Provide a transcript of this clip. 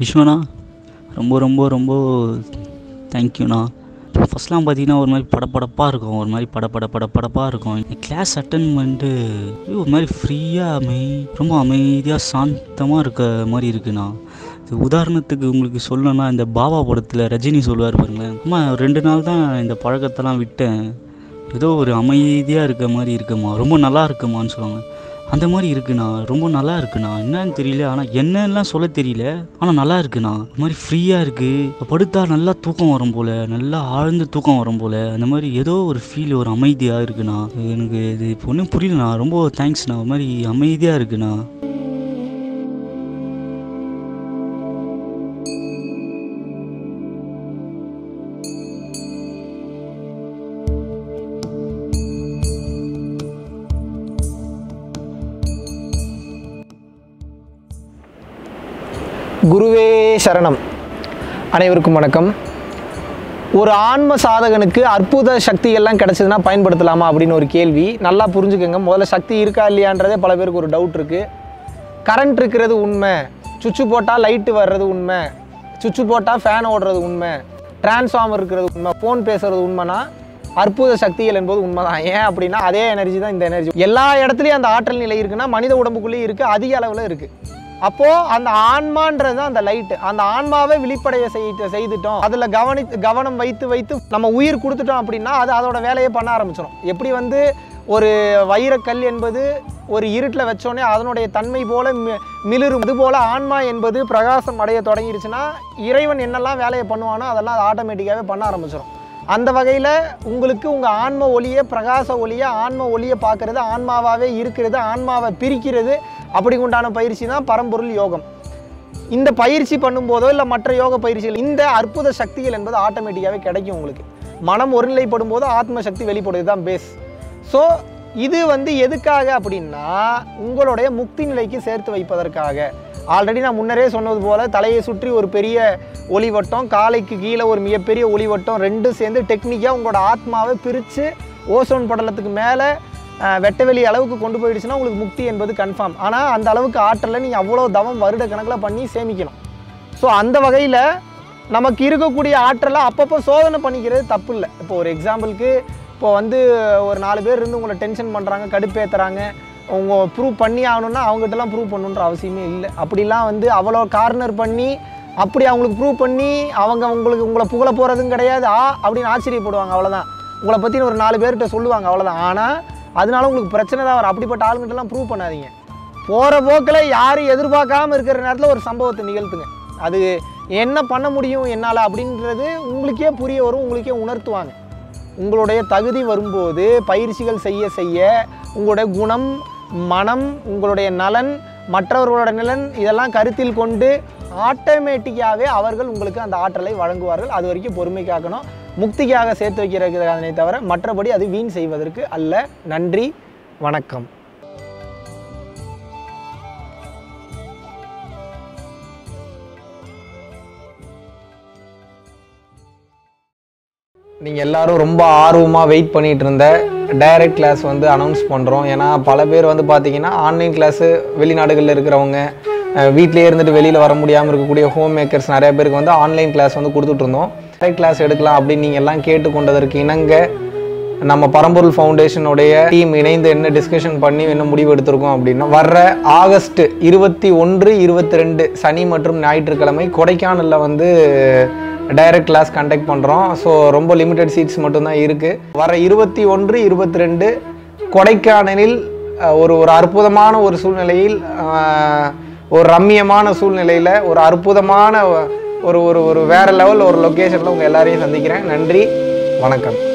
விஸ்வண்ணா ரொம்ப ரொம்ப ரொம்ப தேங்க்யூண்ணா ஃபஸ்ட்லாம் பார்த்தீங்கன்னா ஒரு மாதிரி படபடப்பாக இருக்கும் ஒரு மாதிரி படபட படபடப்பாக இருக்கும் கிளாஸ் அட்டன் பண்ணிட்டு அப்படியே ஒரு மாதிரி ஃப்ரீயாக அமை ரொம்ப அமைதியாக சாந்தமாக இருக்க மாதிரி இருக்குண்ணா இது உதாரணத்துக்கு உங்களுக்கு சொல்லணும்னா இந்த பாபா படத்தில் ரஜினி சொல்லுவார் பாருங்களேன் அம்மா ரெண்டு நாள் தான் இந்த பழக்கத்தெல்லாம் விட்டேன் ஏதோ ஒரு அமைதியாக இருக்க மாதிரி இருக்குமா ரொம்ப நல்லா இருக்குமான்னு சொல்லுவாங்க அந்த மாதிரி இருக்குண்ணா ரொம்ப நல்லா இருக்குண்ணா என்னன்னு தெரியல ஆனால் என்னெல்லாம் சொல்ல தெரியல ஆனால் நல்லா இருக்குண்ணா ஒரு மாதிரி ஃப்ரீயாக இருக்குது படுத்தா நல்லா தூக்கம் வரும் போல் நல்லா ஆழ்ந்த தூக்கம் வரும் போல் அந்த மாதிரி ஏதோ ஒரு ஃபீல் ஒரு அமைதியாக இருக்குண்ணா எனக்கு இது இப்போ ஒன்றும் புரியலண்ணா ரொம்ப தேங்க்ஸ்ண்ணா ஒரு மாதிரி அமைதியாக இருக்குண்ணா குருவே சரணம் அனைவருக்கும் வணக்கம் ஒரு ஆன்ம சாதகனுக்கு அற்புத சக்திகள்லாம் கிடைச்சதுன்னா பயன்படுத்தலாமா அப்படின்னு ஒரு கேள்வி நல்லா புரிஞ்சுக்கோங்க முதல்ல சக்தி இருக்கா இல்லையான்றதே பல பேருக்கு ஒரு டவுட் இருக்குது கரண்ட் இருக்கிறது உண்மை சுவிட்சு போட்டால் லைட்டு வர்றது உண்மை சுவிட்சு போட்டால் ஃபேன் ஓடுறது உண்மை டிரான்ஸ்ஃபார்மர் இருக்கிறது உண்மை ஃபோன் பேசுறது உண்மைனா அற்புத சக்திகள் என்பது உண்மைதான் ஏன் அப்படின்னா அதே எனர்ஜி தான் இந்த எனர்ஜி எல்லா இடத்துலையும் அந்த ஆற்றல் நிலை இருக்குன்னா மனித உடம்புக்குள்ளேயும் இருக்குது அதிக அளவில் இருக்குது அப்போது அந்த ஆன்மான்றது தான் அந்த லைட்டு அந்த ஆன்மாவை விழிப்படைய செய்ய செய்துட்டோம் அதில் கவனி கவனம் வைத்து வைத்து நம்ம உயிர் கொடுத்துட்டோம் அப்படின்னா அது அதோட வேலையை பண்ண ஆரம்பிச்சிடும் எப்படி வந்து ஒரு வைரக்கல் என்பது ஒரு இருட்டில் வச்சோடனே அதனுடைய தன்மை போல மி- மிளிரும் அது போல ஆன்மா என்பது பிரகாசம் அடைய தொடங்கிருச்சுன்னா இறைவன் என்னெல்லாம் வேலையை பண்ணுவானோ அதெல்லாம் அது ஆட்டோமேட்டிக்காகவே பண்ண ஆரம்பிச்சிடும் அந்த வகையில் உங்களுக்கு உங்கள் ஆன்ம ஒளியை பிரகாச ஒளியை ஆன்ம ஒளியை பார்க்கறது ஆன்மாவாகவே இருக்கிறது ஆன்மாவை பிரிக்கிறது அப்படி உண்டான பயிற்சி தான் பரம்பொருள் யோகம் இந்த பயிற்சி பண்ணும்போதோ இல்லை மற்ற யோக பயிற்சிகள் இந்த அற்புத சக்திகள் என்பது ஆட்டோமேட்டிக்காகவே கிடைக்கும் உங்களுக்கு மனம் ஒருநிலைப்படும் போது ஆத்ம சக்தி வெளிப்படுது தான் பேஸ் ஸோ இது வந்து எதுக்காக அப்படின்னா உங்களுடைய முக்தி நிலைக்கு சேர்த்து வைப்பதற்காக ஆல்ரெடி நான் முன்னரே சொன்னது போல தலையை சுற்றி ஒரு பெரிய ஒளிவட்டம் காலைக்கு கீழே ஒரு மிகப்பெரிய ஒளிவட்டம் ரெண்டும் சேர்ந்து டெக்னிக்காக உங்களோட ஆத்மாவை பிரித்து ஓசோன் படலத்துக்கு மேலே வெட்டவெளி அளவுக்கு கொண்டு போயிடுச்சுன்னா உங்களுக்கு முக்தி என்பது கன்ஃபார்ம் ஆனால் அந்த அளவுக்கு ஆற்றலை நீங்கள் அவ்வளோ தவம் வருட கணக்கில் பண்ணி சேமிக்கணும் ஸோ அந்த வகையில் நமக்கு இருக்கக்கூடிய ஆற்றலை அப்பப்போ சோதனை பண்ணிக்கிறது தப்பு இல்லை இப்போ ஒரு எக்ஸாம்பிளுக்கு இப்போ வந்து ஒரு நாலு பேர் இருந்து உங்களை டென்ஷன் பண்ணுறாங்க கடுப்பேற்றுறாங்க அவங்க ப்ரூவ் பண்ணி ஆகணும்னா அவங்ககிட்டலாம் ப்ரூவ் பண்ணணுன்ற அவசியமே இல்லை அப்படிலாம் வந்து அவ்வளோ கார்னர் பண்ணி அப்படி அவங்களுக்கு ப்ரூவ் பண்ணி அவங்க உங்களுக்கு உங்களை புகழ போகிறதும் கிடையாது ஆ அப்படின்னு ஆச்சரியப்படுவாங்க அவ்வளோதான் உங்களை பற்றி ஒரு நாலு பேர்கிட்ட சொல்லுவாங்க அவ்வளோதான் ஆனால் அதனால உங்களுக்கு பிரச்சனை தான் வரும் அப்படிப்பட்ட ஆளுங்கிட்டலாம் ப்ரூவ் பண்ணாதீங்க போகிற போக்கில் யாரும் எதிர்பார்க்காம இருக்கிற நேரத்தில் ஒரு சம்பவத்தை நிகழ்த்துங்க அது என்ன பண்ண முடியும் என்னால் அப்படின்றது உங்களுக்கே புரிய வரும் உங்களுக்கே உணர்த்துவாங்க உங்களுடைய தகுதி வரும்போது பயிற்சிகள் செய்ய செய்ய உங்களுடைய குணம் மனம் உங்களுடைய நலன் மற்றவர்களோட நலன் இதெல்லாம் கருத்தில் கொண்டு ஆட்டோமேட்டிக்காகவே அவர்கள் உங்களுக்கு அந்த ஆற்றலை வழங்குவார்கள் அது வரைக்கும் பொறுமை காக்கணும் முக்திக்காக சேர்த்து வைக்கிறதுக்கானே தவிர மற்றபடி அது வீண் செய்வதற்கு அல்ல நன்றி வணக்கம் நீங்கள் எல்லாரும் ரொம்ப ஆர்வமாக வெயிட் பண்ணிட்டு இருந்த டைரக்ட் கிளாஸ் வந்து அனௌன்ஸ் பண்ணுறோம் ஏன்னா பல பேர் வந்து பார்த்தீங்கன்னா ஆன்லைன் கிளாஸு வெளிநாடுகளில் இருக்கிறவங்க அஹ், வீட்டிலேயே இருந்துட்டு வெளியில் வர முடியாமல் இருக்கக்கூடிய ஹோம் மேக்கர்ஸ் நிறைய பேருக்கு வந்து ஆன்லைன் கிளாஸ் வந்து கொடுத்துட்டு இருந்தோம் டைரக்ட் கிளாஸ் எடுக்கலாம் அப்படின்னு நீங்கள் எல்லாம் கேட்டுக்கொண்டதற்கு இணங்க நம்ம பரம்பொருள் ஃபவுண்டேஷனுடைய டீம் இணைந்து என்ன டிஸ்கஷன் பண்ணி என்ன முடிவு எடுத்திருக்கோம் அப்படின்னா வர்ற ஆகஸ்ட் இருபத்தி ஒன்று இருபத்தி ரெண்டு சனி மற்றும் ஞாயிற்றுக்கிழமை கொடைக்கானலில் வந்து டைரக்ட் கிளாஸ் கண்டக்ட் பண்ணுறோம் ஸோ ரொம்ப லிமிடெட் சீட்ஸ் மட்டும்தான் இருக்குது வர இருபத்தி ஒன்று இருபத்தி ரெண்டு கொடைக்கானலில் அஹ், ஒரு ஒரு அற்புதமான ஒரு சூழ்நிலையில் அஹ், ஒரு ரம்மியமான சூழ்நிலையில் ஒரு அற்புதமான ஒரு ஒரு ஒரு வேற லெவல் ஒரு லொக்கேஷனில் உங்கள் எல்லாரையும் சந்திக்கிறேன் நன்றி வணக்கம்